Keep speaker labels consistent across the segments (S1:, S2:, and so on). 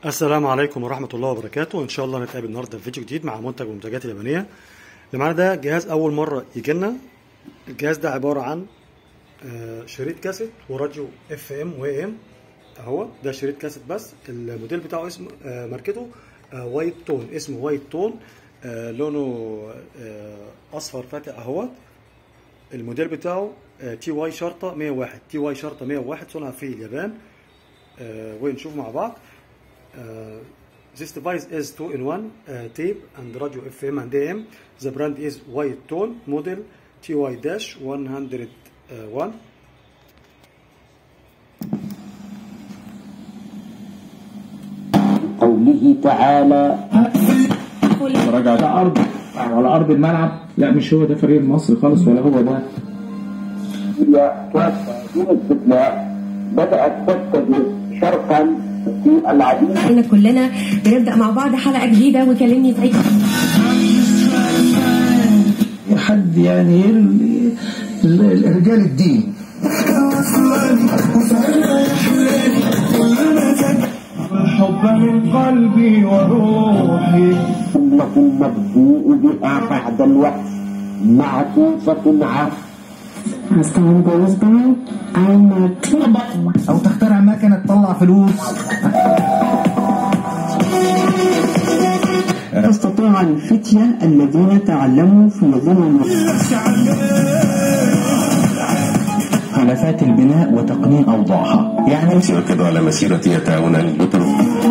S1: السلام عليكم ورحمة الله وبركاته إن شاء الله نتقابل النهاردة في فيديو جديد مع منتج من المنتجات اليابانية اللي معانا ده جهاز أول مرة يجي لنا الجهاز ده عبارة عن آه، شريط كاسيت وراديو اف ام و ام اهو ده شريط كاسيت بس الموديل بتاعه اسمه آه، ماركته آه، وايت تون اسمه وايت تون آه، لونه آه، اصفر فاتح اهوت الموديل بتاعه تي واي شرطة 101 تي واي شرطة 101 صنع في اليابان آه، ونشوف مع بعض Uh, this device is 2 in 1 uh, tape and radio FM and AM. The brand is White Tone model TY-101.
S2: قوله تعالى
S3: رجعت على ارض على ارض الملعب لا مش هو ده فريق المصري خالص ولا هو ده
S2: هي كافة دون استثناء بدأت تتجه شرقا في العديد
S4: احنا كلنا بنبدا مع بعض حلقه جديده وكلمني زي
S5: حد يعني ال- ال- رجال الدين
S3: الحب من قلبي وروحي
S2: إنه المبدوء بها بعد الوقت معطوفة على
S6: As time goes by, I'm a
S5: او تخترع مكنه تطلع فلوس
S6: تستطيع الفتية الذين تعلموا في ضمن
S7: خلفات البناء وتقنين أوضاعها يعني
S8: يؤكد على مسيرة تعاونا بطرق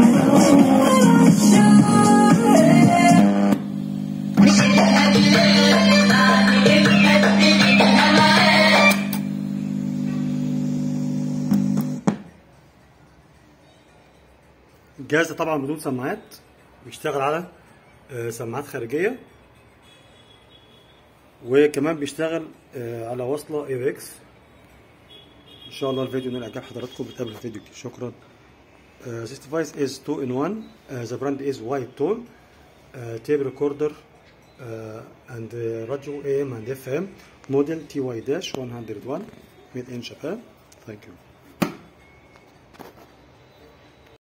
S1: الجهاز ده طبعا بدون سماعات بيشتغل على آه، سماعات خارجية وكمان بيشتغل آه، على وصلة اي اكس ان شاء الله الفيديو نال اعجاب حضراتكم بتقابل في فيديو جديد شكرا Uh, this device is 2 in 1 uh, the brand is white tone uh, tape recorder uh, and uh, radio AM and FM model TY-101 made in Japan thank you